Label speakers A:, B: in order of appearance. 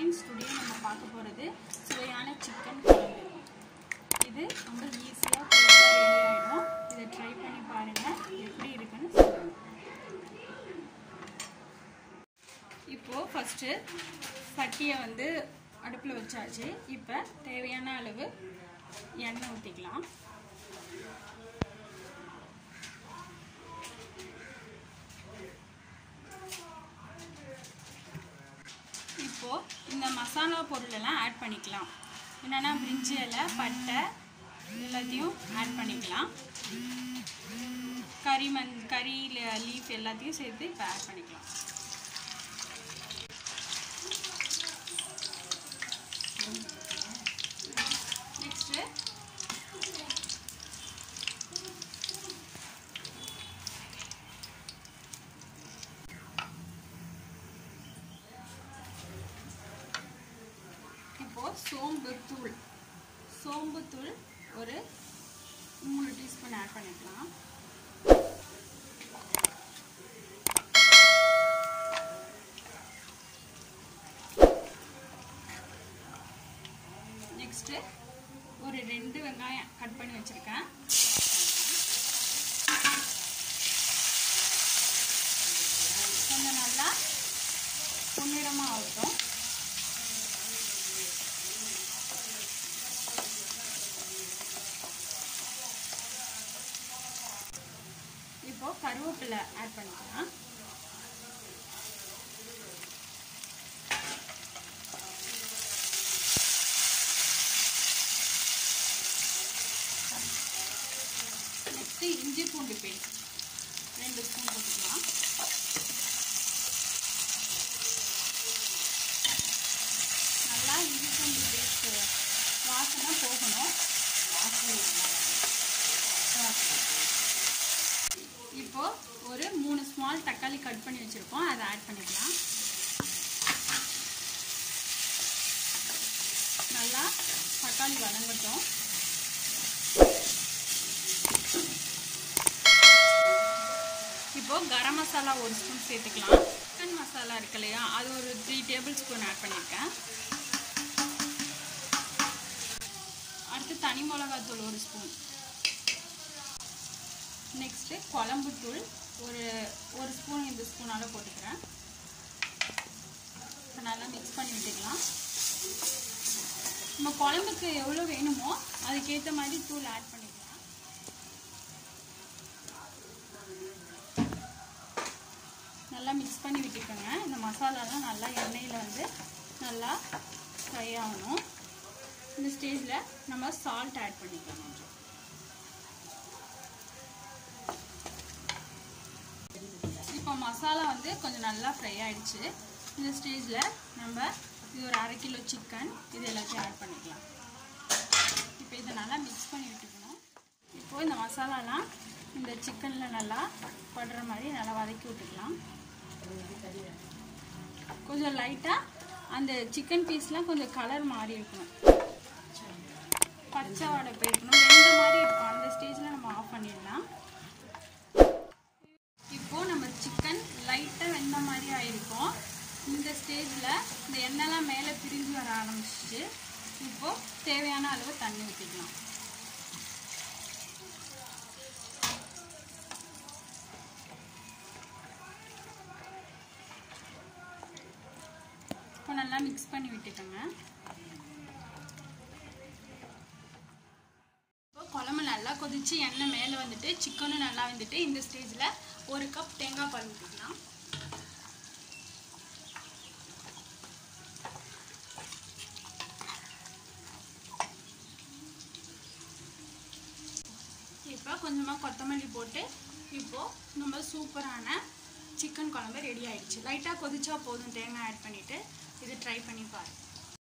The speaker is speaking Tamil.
A: ஃப்ரெண்ட்ஸ் டுடே நம்ம பார்க்க போகிறது சுவையான சிக்கன் குழம்பு இது ரொம்ப ஈஸியாக குயிக்காக ரெடி ஆகிடும் இதை ட்ரை பண்ணி பாருங்கள் எப்படி இருக்குன்னு சொல்லுங்கள் இப்போது ஃபஸ்ட்டு சட்டியை வந்து அடுப்பில் வச்சாச்சு இப்போ தேவையான அளவு எண்ணெய் ஊற்றிக்கலாம் இப்போது இந்த மசாலா பொருளெல்லாம் ஆட் பண்ணிக்கலாம் என்னென்னா பிரிஞ்சி இலை பட்டை எல்லாத்தையும் ஆட் பண்ணிக்கலாம் கறி மண் கறி லீஃப் எல்லாத்தையும் சேர்த்து இப்போ ஆட் பண்ணிக்கலாம் நெக்ஸ்ட்டு இப்போது சோம்பு தூள் சோம்பு தூள் ஒரு மூணு டீஸ்பூன் ஆட் பண்ணிக்கலாம் நெக்ஸ்ட்டு ஒரு ரெண்டு வெங்காயம் கட் பண்ணி வச்சுருக்கேன் கொஞ்சம் நல்லா பொன்னிறமாக ஆகட்டும் இப்போ கருவேப்பிலை ஆட் பண்ணிக்கலாம் நெக்ஸ்ட்டு இஞ்சி பூண்டு பேஸ்ட் ரெண்டு ஸ்பூன் போட்டுக்கலாம் நல்லா இஞ்சி பூண்டு பேஸ்ட் வாசனை போகணும் இப்போ ஒரு மூணு ஸ்மால் தக்காளி கட் பண்ணி வச்சுருக்கோம் அதை ஆட் பண்ணிக்கலாம் நல்லா தக்காளி வதங்கட்டும் இப்போ கரம் மசாலா ஒரு ஸ்பூன் சேர்த்துக்கலாம் சிக்கன் மசாலா இருக்கு இல்லையா அது ஒரு த்ரீ டேபிள் ஸ்பூன் ஆட் பண்ணியிருக்கேன் அடுத்து தனி மிளகாத்தூள் ஒரு ஸ்பூன் நெக்ஸ்ட்டு குழம்புத்தூள் ஒரு ஒரு ஸ்பூன் இந்த ஸ்பூனால் போட்டுக்கிறேன் இப்போ நல்லா மிக்ஸ் பண்ணி விட்டுக்கலாம் நம்ம குழம்புக்கு எவ்வளோ வேணுமோ அதுக்கேற்ற மாதிரி தூள் ஆட் பண்ணிக்கலாம் நல்லா மிக்ஸ் பண்ணி விட்டுக்கோங்க இந்த மசாலாலாம் நல்லா எண்ணெயில் வந்து நல்லா ஃப்ரை ஆகணும் இந்த ஸ்டேஜில் நம்ம சால்ட் ஆட் பண்ணிக்கலாம் கொஞ்சம் இப்போ மசாலா வந்து கொஞ்சம் நல்லா ஃப்ரை ஆயிடுச்சு இந்த ஸ்டேஜில் நம்ம இது ஒரு அரை கிலோ சிக்கன் இது எல்லாத்தையும் ஆட் பண்ணிக்கலாம் இப்போ இதை நல்லா மிக்ஸ் பண்ணி விட்டுக்கணும் இப்போது இந்த மசாலாலாம் இந்த சிக்கனில் நல்லா படுற மாதிரி நல்லா வதக்கி விட்டுக்கலாம் கொஞ்சம் லைட்டாக அந்த சிக்கன் பீஸ்லாம் கொஞ்சம் கலர் மாறி இருக்கணும் பச்சை வாடை போயிருக்கணும் வெந்த மாதிரி இருக்கும் அந்த ஸ்டேஜில் நம்ம ஆஃப் பண்ணிடலாம் இப்போது நம்ம சிக்கன் லைட்டாக வெந்த மாதிரி ஆயிருக்கும் இந்த ஸ்டேஜில் இந்த எண்ணெய்லாம் மேலே பிரிஞ்சு வர ஆரம்பிச்சிச்சு இப்போது தேவையான அளவு தண்ணி ஊற்றிக்கலாம் இப்போ நல்லா மிக்ஸ் பண்ணி விட்டுக்கோங்க இப்போ குழம்பு நல்லா கொதிச்சு எண்ணெய் மேலே வந்துட்டு சிக்கனும் நல்லா வந்துட்டு இந்த ஸ்டேஜில் ஒரு கப் தேங்காய் பால் ஊற்றிக்கலாம் இப்போ கொஞ்சமாக கொத்தமல்லி போட்டு இப்போது நம்ம சூப்பரான சிக்கன் குழம்பு ரெடி ஆயிடுச்சு லைட்டாக கொதிச்சா போதும் தேங்காய் ஆட் பண்ணிவிட்டு இது ட்ரை பண்ணி பாருங்கள்